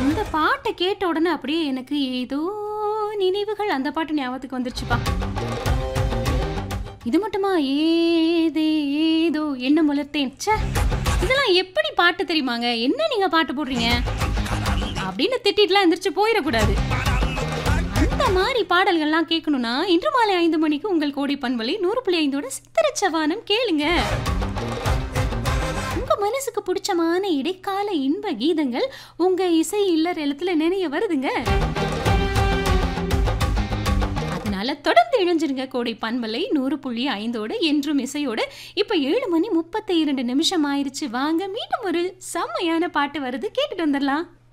அந்த பாட்டை கேட்ட உடனே அப்படியே எனக்கு ஏதோ நினைவுகள் அந்த பாட்டு ஞாபகத்துக்கு வந்துருச்சுப்பா இது மட்டுமா ஏதேதோ என்ன முளத்தேன் ச்சே இதெல்லாம் எப்படி பாட்டு தெரியுமாங்க என்ன நீங்க பாட்டு போடுறீங்க அப்படின்னு திட்டிட்டுலாம் எந்திரிச்சு போயிடக்கூடாது அந்த மாதிரி பாடல்கள்லாம் கேட்கணும்னா இன்று மாலை ஐந்து மணிக்கு உங்கள் கோடி பண்பலை நூறு புள்ளி ஐந்தோட சித்திரச்சவானம் கேளுங்க உங்க மனசுக்கு பிடிச்சமான இடைக்கால இன்ப கீதங்கள் உங்க இசை இல்லற எழுத்துல நினைய வருதுங்க அதனால தொடர்ந்து இணைஞ்சிருங்க கோடை பண்பலை நூறு புள்ளி ஐந்தோடு என்றும் இசையோடு இப்ப ஏழு மணி முப்பத்தி இரண்டு நிமிஷம் ஆயிருச்சு வாங்க மீண்டும் ஒரு செம்மையான பாட்டு வருது கேட்டுட்டு வந்துடலாம்